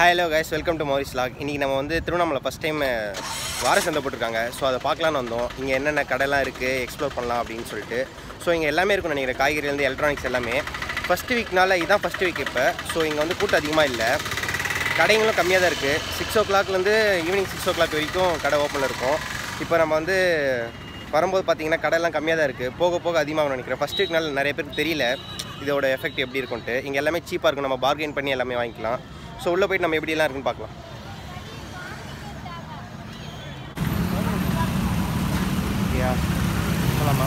hi hello guys welcome to Morris log இன்றைக்கி நம்ம வந்து திருவண்ணாமலை ஃபஸ்ட் டைம் வார சந்தை போட்டிருக்காங்க ஸோ அதை பார்க்கலான்னு வந்தோம் இங்கே என்னென்ன கடைலாம் இருக்குது எக்ஸ்ப்ளோர் பண்ணலாம் அப்படின்னு சொல்லிட்டு ஸோ இங்கே எல்லாமே இருக்கும் நினைக்கிறேன் காய்கறிலேருந்து எலக்ட்ரானிக்ஸ் எல்லாமே ஃபஸ்ட்டு வீக்னால இதான் ஃபஸ்ட்டு வீக் இப்போ ஸோ இங்கே வந்து கூட்டம் அதிகமாக இல்லை கடைங்களும் கம்மியாக தான் இருக்குது சிக்ஸ் ஓ கிளாக்லேருந்து ஈவினிங் சிக்ஸ் ஓ கிளாக் வரைக்கும் கடை ஓப்பனில் இருக்கும் இப்போ நம்ம வந்து வரும்போது பார்த்தீங்கன்னா கடையெல்லாம் கம்மியாக தான் இருக்குது போக போக அதிகமாக நினைக்கிறேன் ஃபஸ்ட் வீக்னால நிறைய பேருக்கு தெரியல இதோட எஃபெக்ட் எப்படி இருக்கும்ட்டு இங்கே எல்லாமே சீப்பாக இருக்கும் நம்ம பார்கெயின் பண்ணி எல்லாமே வாங்கிக்கலாம் ஸோ உள்ளே போயிட்டு நம்ம எப்படிலாம் இருக்குன்னு பார்க்கலாம் யா போகலாமா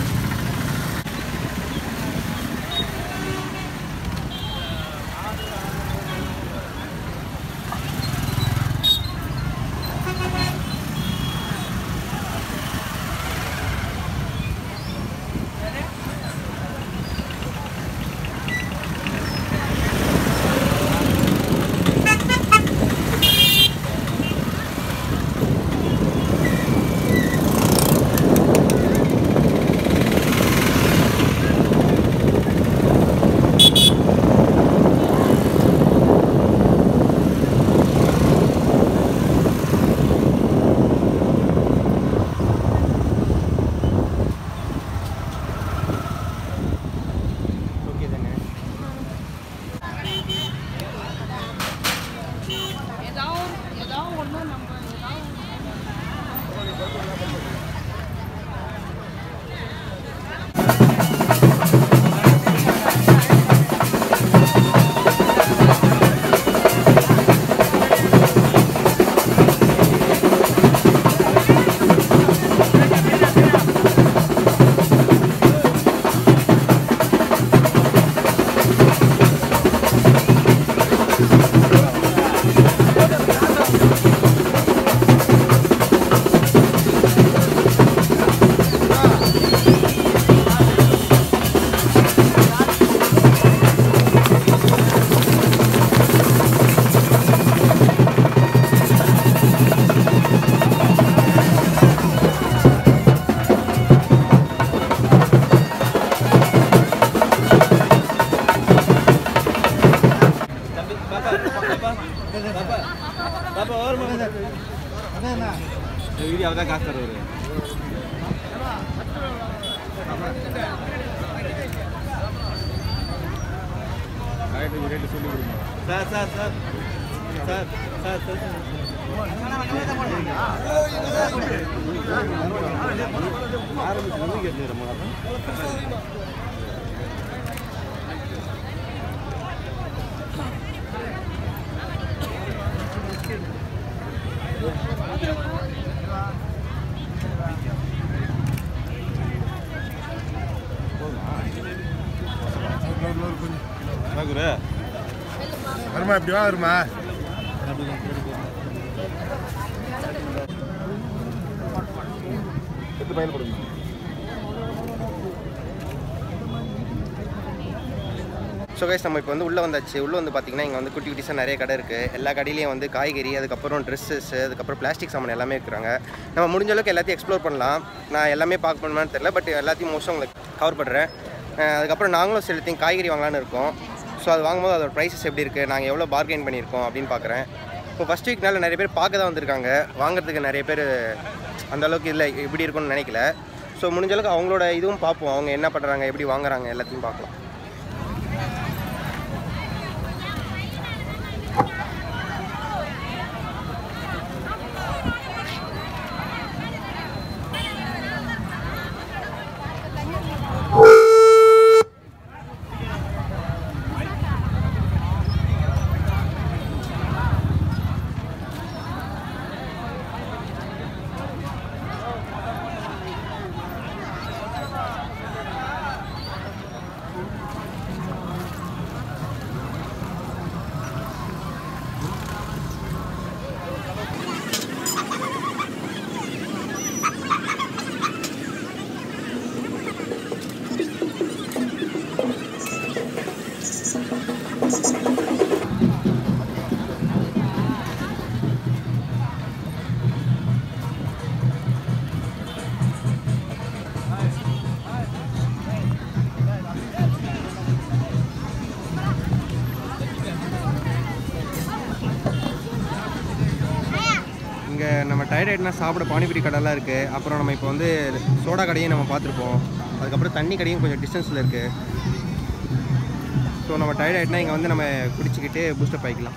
ஓகே தானே ஏதாவது ஏதாவது ஒன்று நம்ம ஏதாவது வீடியோ தான் காசு தருவாரு ரேட்டு சொல்லி கொடுங்க sir sir sir sir sir sir ஆரம்பிச்சு கேட்டு நம்ம குரு வருமா இப்படி வா வருமா எடுத்து பையன் கொடுங்க ஸோ கைஸ் நம்ம இப்போ வந்து உள்ளே வந்தாச்சு உள்ளே வந்து பார்த்தீங்கன்னா இங்கே வந்து குட்டி குட்டிஸாக நிறைய கடை இருக்குது எல்லா கடையிலையும் வந்து காய்கறி அதுக்கப்புறம் ட்ரெஸ்ஸஸ் அதுக்கப்புறம் பிளாஸ்டிக் சாமான் எல்லாமே இருக்கிறாங்க நம்ம முடிஞ்ச அளவுக்கு எல்லாத்தையும் எக்ஸ்ப்ளோர் பண்ணலாம் நான் எல்லாமே பார்க்க பண்ணுவேன்னு தெரியல பட் எல்லாத்தையும் மோஸ்ட்டாக உங்களுக்கு கவர் பண்ணுறேன் அஹ் அதுக்கப்புறம் நாங்களும் சில thing காய்கறி வாங்கலாம்னு இருக்கோம் ஸோ அது வாங்கும்போது அதோட ப்ரைஸஸ் எப்படி இருக்குது நாங்கள் எவ்வளோ பார்கெயின் பண்ணியிருக்கோம் அப்படின்னு பார்க்குறேன் இப்போ ஃபஸ்ட் வீக்னால நிறைய பேர் பார்க்க தான் வந்திருக்காங்க வாங்குறதுக்கு நிறைய பேர் அந்த அளவுக்கு இல்லை எப்படி இருக்கும்னு நினைக்கல ஸோ முடிஞ்ச அளவுக்கு அவங்களோட இதுவும் பார்ப்போம் அவங்க என்ன பண்ணுறாங்க எப்படி வாங்குறாங்க எல்லாத்தையும் பார்க்கலாம் இங்கே நம்ம டைராய்டுனா சாப்பிட பானிபூரி கடைலாம் இருக்குது அப்புறம் நம்ம இப்போ வந்து சோடா கடையும் நம்ம பார்த்துருப்போம் அதுக்கப்புறம் தண்ணி கடையும் கொஞ்சம் டிஸ்டன்ஸில் இருக்குது ஸோ நம்ம டைராய்டுனா இங்கே வந்து நம்ம குடிச்சிக்கிட்டு பூஸ்டப் ஆகிக்கலாம்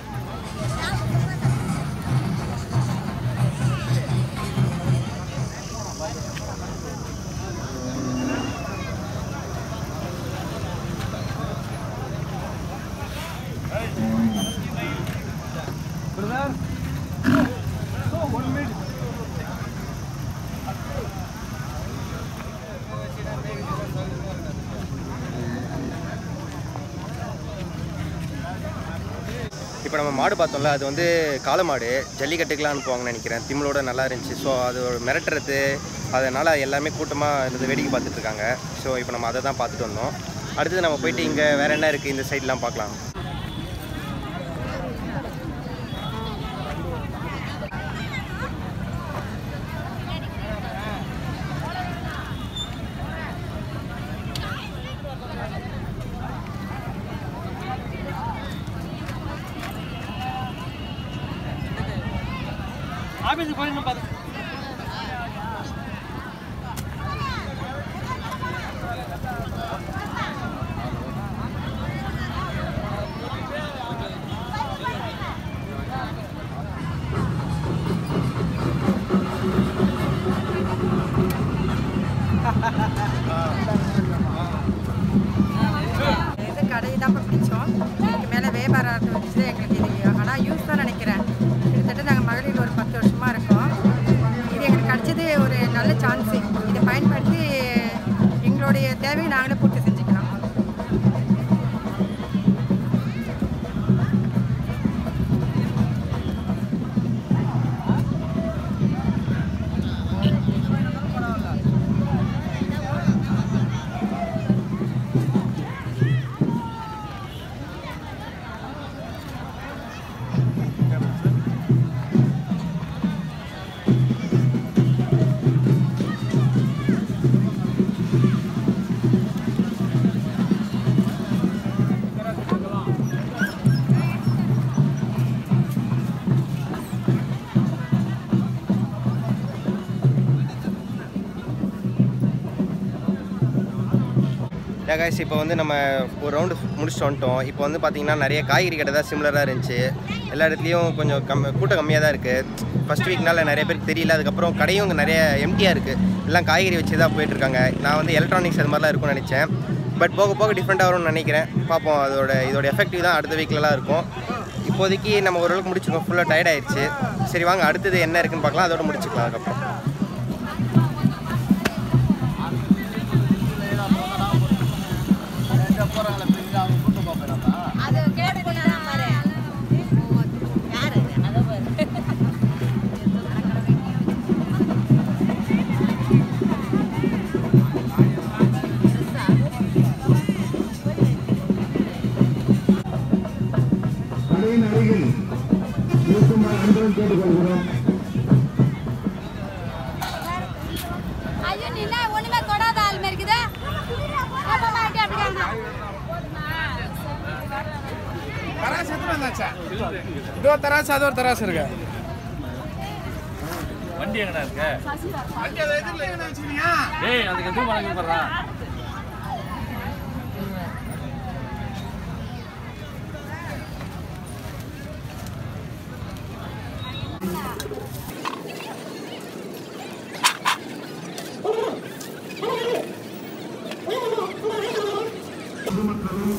இப்போ நம்ம மாடு பார்த்தோம்ல அது வந்து காளை மாடு ஜல்லிக்கட்டுக்கெலாம் அனுப்புவாங்கன்னு நினைக்கிறேன் திமிழோட நல்லா இருந்துச்சு ஸோ அது ஒரு மிரட்டுறது அதனால் எல்லாமே கூட்டமாக இருந்து வேடிக்கை பார்த்துட்டு இருக்காங்க ஸோ இப்போ நம்ம அதை தான் பார்த்துட்டு வந்தோம் அடுத்தது நம்ம போயிட்டு இங்கே வேறு என்ன இருக்குது இந்த சைட்லாம் பார்க்கலாம் ஆஃபீஸுக்கு போய் பார்த்து இது கடையை தான் பிடிச்சோம் இதுக்கு மேலே வியாபாரம் வச்சு எங்களுக்கு இது ஆனால் யூஸ் தான் நினைக்கிறேன் கிட்டத்தட்ட நாங்கள் மகளிர் ஒரு பத்து வருஷமாக இருக்கோம் இது எங்களுக்கு கிடைச்சது ஒரு நல்ல சான்ஸு இதை பயன்படுத்தி எங்களுடைய தேவையை நாங்களே பூர்த்தி செஞ்சுக்கலாம் கைஸ் இப்போ வந்து நம்ம ஒரு ரவுண்டு முடிச்சுட்டு வந்துட்டோம் இப்போ வந்து பார்த்தீங்கன்னா நிறைய காய்கறி கடை தான் சிமிலராக இருந்துச்சு எல்லா இடத்துலையும் கொஞ்சம் கம் கூட்டம் கம்மியாக தான் இருக்குது ஃபஸ்ட் வீக்னால நிறைய பேருக்கு தெரியல அதுக்கப்புறம் கடையும் இங்கே நிறைய எம்டியாக இருக்குது எல்லாம் காய்கறி வச்சு தான் போயிட்டுருக்காங்க நான் வந்து எலக்ட்ரானிக்ஸ் அது மாதிரிலாம் இருக்கும்னு நினச்சேன் பட் போக போக டிஃப்ரெண்ட்டாக வரும்னு நினைக்கிறேன் பார்ப்போம் அதோட இதோட எஃபெக்டிவ் தான் அடுத்த வீக்லலாம் இருக்கும் இப்போதைக்கு நம்ம ஓரளவுக்கு முடிச்சிருக்கோம் ஃபுல்லாக டயர்ட் ஆயிடுச்சு சரி வாங்க அடுத்தது என்ன இருக்குன்னு பார்க்கலாம் அதோட முடிச்சுக்கலாம் அதுக்கப்புறம் அது கேட்டு போனா பாரு யாரு அதை பாரு கடையின் அருகில் இருக்குமாறு அன்புடன் கேட்டுக்கொள்கிறோம் ஐயோ நீ என்ன ஒண்ணுமே தொடாத ஆள் மாதிரி இருக்குதா அப்பமா அப்படி அப்படிங்க தராசு எத்தனை வந்தாச்சா இது ஒரு தராசு அது ஒரு தராசு இருக்கு வண்டி எங்கடா இருக்கு வண்டி அதை எதிரில் எங்கே வச்சுக்கிறியா ஏய் அதுக்கு எதுவும் வழங்கி போடுறா பொதுமக்களும்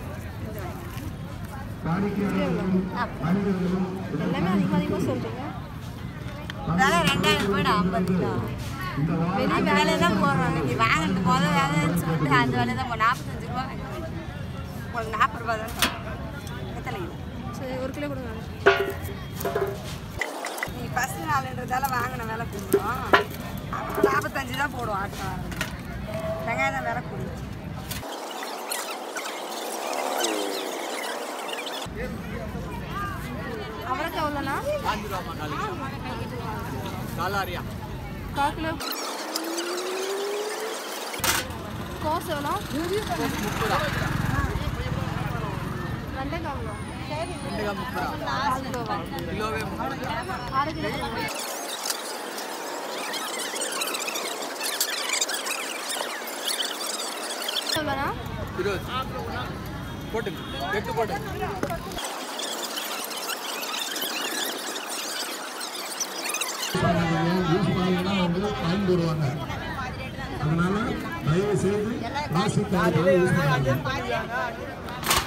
வாடிக்கையாளர்களும் மனிதர்களும் எல்லாமே அதிகமாக அதிகமாக சொல்றீங்க வேலை ரெண்டாயிரம் போய்டு ஐம்பது ரூபா இந்த வாரம் வெளியே வேலை தான் போடுறோம் இன்னைக்கு வாங்கிட்டு முதல் வேலைன்னு சொல்லிட்டு அந்த வேலை தான் போடும் நாற்பத்தஞ்சு ரூபா வாங்கிட்டு உங்களுக்கு நாற்பது ரூபா தான் எத்தனை கிலோ சரி ஒரு கிலோ கொடுங்க நீ ஃபஸ்ட்டு நாலுன்றதால வாங்கின விலை கொடுக்குறோம் அப்புறம் நாற்பத்தஞ்சு தான் போடுவோம் ஆட்டோ வெங்காயம் தான் விலை கொடுக்கும் அவரைக்காய் எவ்வளோண்ணா காலாரியா கால் கிலோ கோஸ் எவ்வளோ வெண்டைக்காய் எவ்வளோ கிலோவே இருபது போட்டுங்க எட்டு போட்டுங்க யூஸ் பண்ணீங்கன்னா வந்து ஃபைன் போடுவாங்க அதனால தயவு செய்து பிளாஸ்டிக் பேக்கெட் யூஸ் பண்ணாதீங்க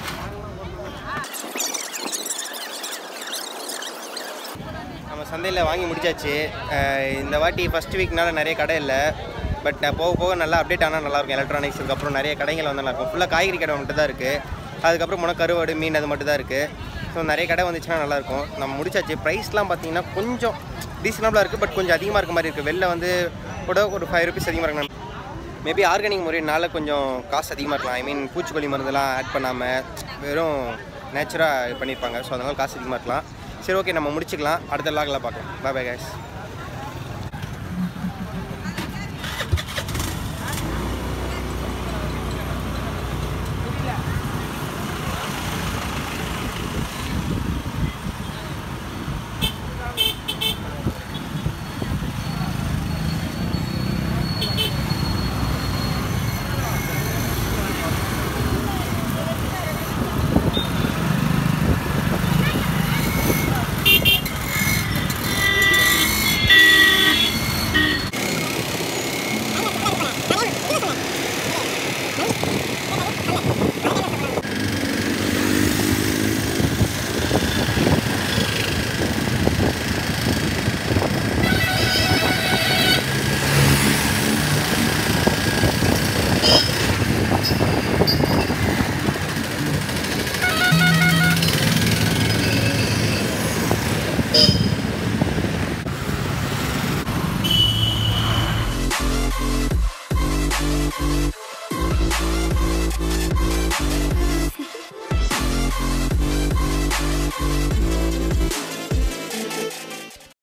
நம்ம சந்தையில் வாங்கி முடிச்சாச்சு அஹ் இந்த வாட்டி ஃபஸ்ட் வீக்னால நிறைய கடை இல்லை பட் போக போக நல்லா அப்டேட் ஆனால் நல்லாயிருக்கும் எலக்ட்ரானிக்ஸ் அதுக்கப்புறம் நிறைய கடைகள் வந்து நல்லாயிருக்கும் ஃபுல்லாக காய்கறி கடை மட்டும் தான் இருக்குது அதுக்கப்புறம் போனால் கருவாடு மீன் அது மட்டும் தான் இருக்குது ஸோ நிறைய கடை வந்துச்சுன்னா நல்லாயிருக்கும் நம்ம முடிச்சாச்சு ப்ரைஸ்லாம் பார்த்தீங்கன்னா கொஞ்சம் ரீசனபிளாக இருக்குது பட் கொஞ்சம் அதிகமாக இருக்க மாதிரி இருக்குது வெளில வந்து கூட ஒரு ஃபைவ் ருபீஸ் அதிகமாக இருக்கணும் மேபி ஆர்கானிக் முறையினால கொஞ்சம் காசு அதிகமாக இருக்கலாம் ஐ மீன் பூச்சிக்கொல்லி மருந்தெல்லாம் ஆட் பண்ணாமல் வெறும் நேச்சுராக பண்ணியிருப்பாங்க ஸோ அதனால காசு அதிகமாக இருக்கலாம் சரி ஓகே நம்ம முடிச்சுக்கலாம் அடுத்த லாகில் பார்க்கலாம் பாய் பாய் guys